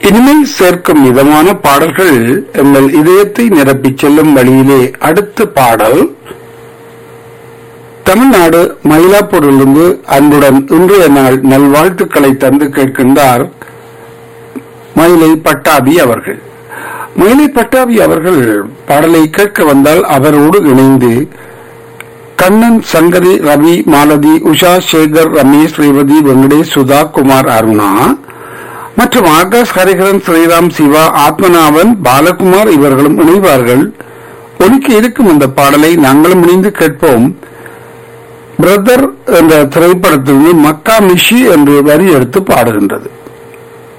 இனிமை சேர்க்கும் விதமான பாடல்கள் எங்கள் இதயத்தை நிரப்பிச் செல்லும் வழியிலே அடுத்த பாடல் தமிழ்நாடு மயிலாப்பூரிலிருந்து அன்புடன் இன்றைய நாள் நல்வாழ்த்துக்களை தந்து கேட்கின்றார் மயிலை பட்டாபி அவர்கள் மயிலை பட்டாபி அவர்கள் பாடலை கேட்க வந்தால் அவரோடு இணைந்து கண்ணன் சங்கரி ரவி மாலதி உஷா சேகர் ரமேஷ் ரேவதி வெங்கடேஷ் சுதா குமார் அருணா மற்றும் ஆகாஷ் ஹரிஹரன் ஸ்ரீராம் சிவா ஆத்மநாபன் பாலகுமார் இவர்களும் இணைவார்கள் ஒலிக்க இருக்கும் இந்த பாடலை நாங்களும் இணைந்து கேட்போம் பிரதர் என்ற திரைப்படத்திலிருந்து மக்கா மிஷி என்று வரி எடுத்து பாடுகின்றது